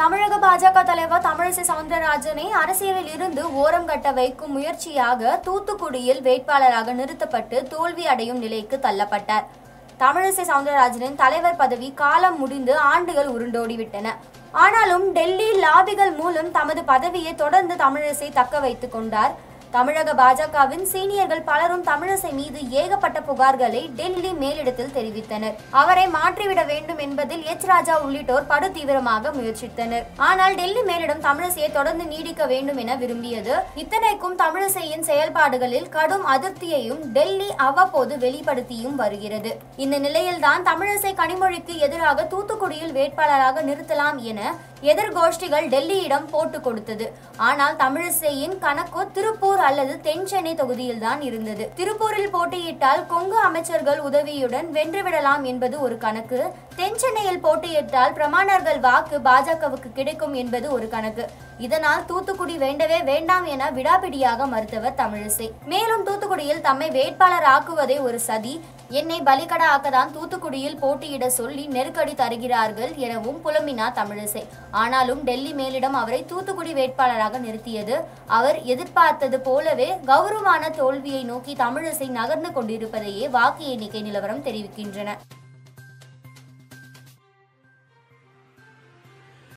தமிழக பாஜக தலைவர் தமிழிசை சவுந்தரராஜனை அரசியலில் இருந்து ஓரம் கட்ட வைக்கும் முயற்சியாக தூத்துக்குடியில் வேட்பாளராக நிறுத்தப்பட்டு தோல்வி அடையும் நிலைக்கு தள்ளப்பட்டார் தமிழிசை சவுந்தரராஜனின் தலைவர் பதவி காலம் முடிந்து ஆண்டுகள் உருண்டோடிவிட்டன ஆனாலும் டெல்லி லாபிகள் மூலம் தமது பதவியை தொடர்ந்து தமிழிசை தக்க வைத்துக் கொண்டார் தமிழக பாஜகவின் சீனியர்கள் பலரும் தமிழிசை மீது ஏகப்பட்ட புகார்களை டெல்லி மேலிடத்தில் தெரிவித்தனர் அவரை மாற்றிவிட வேண்டும் என்பதில் எச் ராஜா உள்ளிட்டோர் படு தீவிரமாக முயற்சித்தனர் ஆனால் டெல்லி மேலிடம் தமிழிசையை தொடர்ந்து நீடிக்க வேண்டும் என விரும்பியது இத்தனைக்கும் தமிழிசையின் செயல்பாடுகளில் கடும் அதிருப்தியையும் டெல்லி அவ்வப்போது வெளிப்படுத்தியும் வருகிறது இந்த நிலையில்தான் தமிழிசை கனிமொழிக்கு எதிராக தூத்துக்குடியில் வேட்பாளராக நிறுத்தலாம் என எதிர்கோஷ்டிகள் டெல்லியிடம் போட்டு கொடுத்தது ஆனால் தமிழிசையின் கணக்கு திருப்பூர் அல்லது தென் சென்னை தொகுதியில்தான் இருந்தது திருப்பூரில் போட்டியிட்டால் கொங்கு அமைச்சர்கள் உதவியுடன் வென்றுவிடலாம் என்பது ஒரு கணக்கு தென் சென்னையில் போட்டியிட்டால் பிரமாணர்கள் வாக்கு பாஜகவுக்கு கிடைக்கும் என்பது ஒரு கணக்கு இதனால் தூத்துக்குடி வேண்டவே வேண்டாம் என விடாபிடியாக மறுத்தவர் தமிழிசை மேலும் தூத்துக்குடியில் தம்மை வேட்பாளர் ஆக்குவதே ஒரு சதி என்னை பலிகடா ஆக்கதான் தூத்துக்குடியில் போட்டியிட சொல்லி நெருக்கடி தருகிறார்கள் எனவும் புலம்பினார் தமிழிசை ஆனாலும் டெல்லி மேலிடம் அவரை தூத்துக்குடி வேட்பாளராக நிறுத்தியது அவர் எதிர்பார்த்தது போலவே கௌரவமான தோல்வியை நோக்கி தமிழிசை நகர்ந்து கொண்டிருப்பதையே வாக்கு எண்ணிக்கை நிலவரம் தெரிவிக்கின்றன